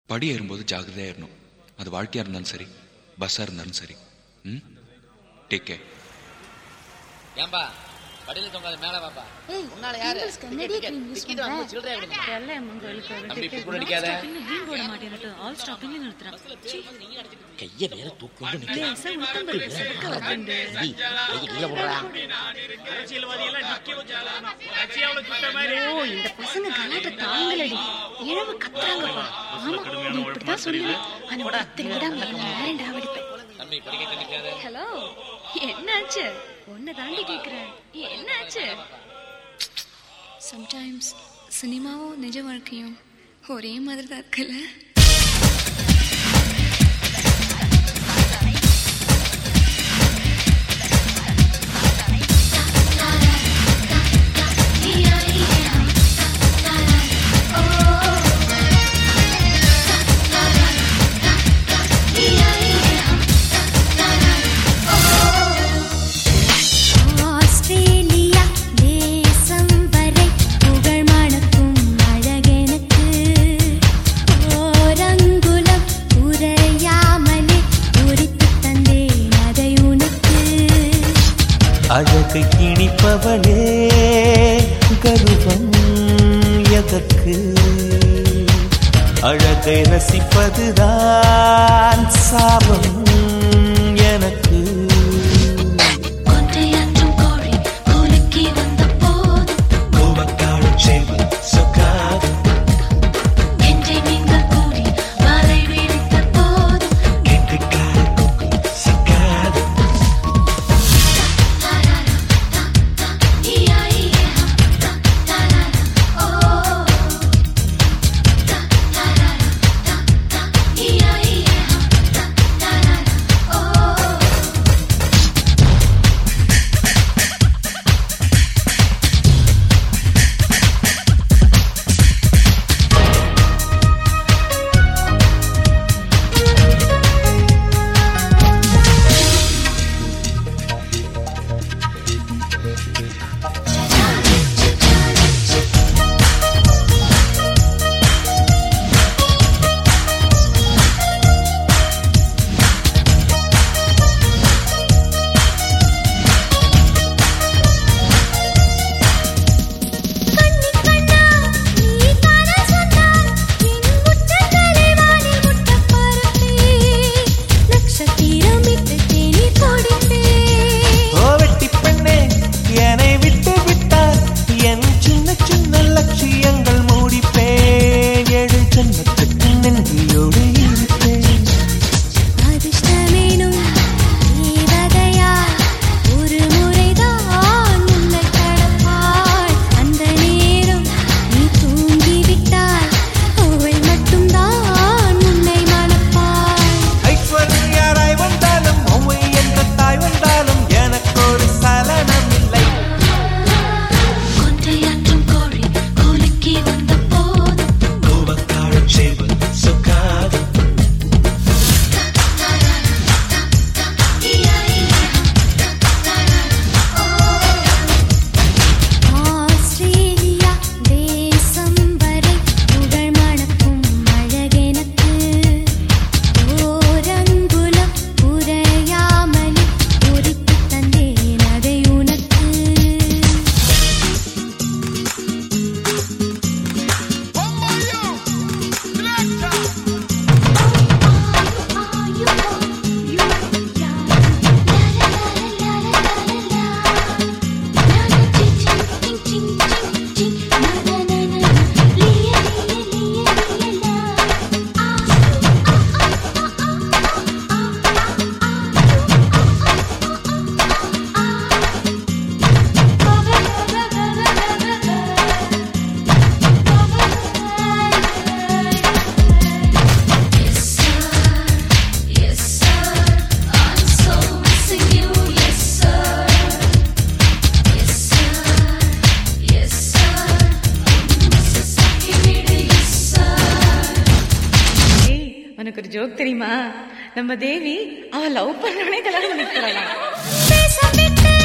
படி ஏறும்போது ஜாகிரதையாக ஏறணும் அது வாழ்க்கையாக இருந்தாலும் சரி பஸ்ஸாக இருந்தாலும் சரி ம் டேக் கேர் ஏன்பா படியில தொங்காத மேல வாப்பா ஏய், உன்னால யாரு pimples க்கு immediate cream use டிக்கெட் வாங்க பண்றேன். சில்லறையா கொடுங்க வெள்ளை அம்மங்களுக்கு ஒரு தம்பி, ticket. இப்படி அடிக்காத. Non-stopping ல green board மாட்டின்னுட்டு all stopping ல நிறுத்துறான். சீ, கைய வேற தூக்கி நிக்கிறேன் லேசா உளுத்தம்பருப்பு சறுக்க வருதுண்டு. கையை கீழே போடுறா ஐயோ, இந்த பசங்க கலாட்டை தாங்கலடி. இழவு கத்துறாங்கப்பா. ஆமா, நீ இப்படித்தான் சொல்லுவ. ஆனா பத்து நிமிடம் வேறண்டா வெடிப்பேன். தம்பி படிக்கட்டு நிக்காத ஹலோ என்னாச்சு உன்னை தாண்டி கேக்குறேன் என்னாச்சு சம்டைம்ஸ் சினிமாவும் நிஜ வாழ்க்கையும் ஒரே மாதிரி தான் இருக்குல்ல ஆஸ்திரேலியா தேசம் வரை புகழ் மணக்கும் அழகெனக்கு ஓரங்குலம் உரையாமலே உரித்து தந்தேன் அதை உனக்கு அழகை இனிப்பவளே கருவம் எதற்கு அழகை ரசிப்பதுதான் சாபம் எனக்கு கொன்றையாற்றும் கோழி கோலுக்கி வந்த போதும் என்றை நீங்கள் கூடி வலை விரித்த போதும் இயா இயா தா தா ஓ தா தா தா இயா இயா தா தா ஓ கண்ணி கண்ணா நீ தான சொன்னாய் என் முட்டங்களே வாணி முட்ட பரப்பே நட்சத்திரமிட்டு தேனி கொடுப்பே ஓ வெட்டி பெண்ணே என்னை விட்டு விட்டால் என் சின்ன சின்ன லட்சியங்கள் மூடிப்பேன் ஏழு ஜன்மத்துக்கு நன்றியோடு இருப்பேன் அதிர்ஷ்டமேனும் தேவதையாய் ஒரு முறைதான் உன்னை கடப்பாய் அந்த நேரம் நீ தூங்கிவிட்டால் அவள் மட்டும்தான் உன்னை மணப்பாய் ஐஸ்வர்யாராய் வந்தாலும் ஒவ்வை என்ற தாய் வந்தாலும் எனக்கு ஒரு சலனம் இல்லை கொன்றையாற்றும் கோழி கோலுக்கி வந்த போதும் ஆஸ்திரேலியா தேசம் வரை புகழ் மணக்கும் அழகெனக்கு ஓரங்குலம் உரையாமலே உரித்து தந்தேன் அதை உனக்கு Yes, sir. I'm so missing you. Yes, sir. Yes, sir. Yes, sir. Mississippi வீடு. Yes, sir. ஏய், உனக்கு ஒரு ஜோக் தெரியுமா நம்ம தேவி அவ லவ் பண்ணவனே கல்யாணம் பண்ணிக்கலாம் பேச விட்டு